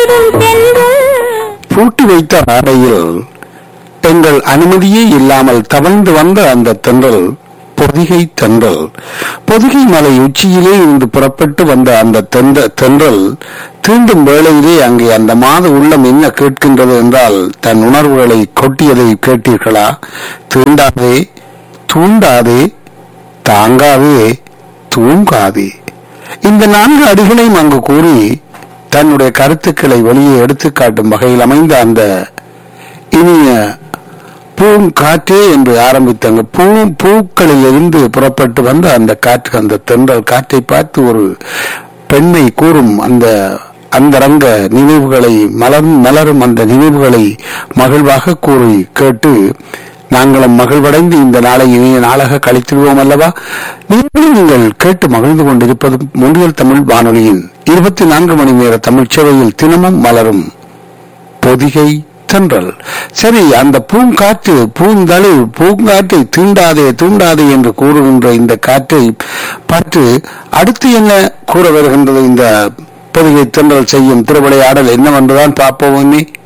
தீண்டும் தென்றல் பூட்டி வைத்த அறையில் எங்கள் அனுமதியே இல்லாமல் தவழ்ந்து வந்த அந்த தென்றல் பொதிகை தென்றல் பொதிகை மலை உச்சியிலே இருந்து புறப்பட்டு வந்த அந்த தென்ற தென்றல் தீண்டும் வேளையிலே அங்கே அந்த மாத உள்ளம் என்ன கேட்கின்றது என்றால் தன் உணர்வுகளை கொட்டியதை கேட்டீர்களா தீண்டாதே தூண்டாதே தாங்காதே தூங்காதே இந்த நான்கு அடிகளையும் அங்கு கூறி தன்னுடைய கருத்துக்களை வெளியே எடுத்துக்காட்டும் வகையில் அமைந்த அந்த இனிய பூங்காற்றே என்று ஆரம்பித்தாங்க பூ பூக்களில் இருந்து புறப்பட்டு வந்த அந்த காற்று அந்த தென்றல் காற்றை பார்த்து ஒரு பெண்மை கூறும் அந்த அந்தரங்க நினைவுகளை மலர் மலரும் அந்த நினைவுகளை மகிழ்வாக கூறி கேட்டு நாங்களும் மகிழ்வடைந்து இந்த நாளை இனிய நாளாக கழித்திடுவோம் அல்லவா நீங்களும் நீங்கள் கேட்டு மகிழ்ந்து கொண்டிருப்பது முன்னியல் தமிழ் வானொலியின் இருபத்தி நான்கு மணி நேர தமிழ்ச் சேவையில் தினமும் மலரும் பொதிகை தென்றல் சரி அந்த பூங்காற்று பூந்தளிர் பூங்காற்றை தீண்டாதே தூண்டாதே என்று கூறுகின்ற இந்த காற்றை பார்த்து அடுத்து என்ன கூற வருகின்றது இந்த பொதிகை தென்றல் செய்யும் திருவிளையாடல் என்னவென்றுதான் பார்ப்போம் இன்னி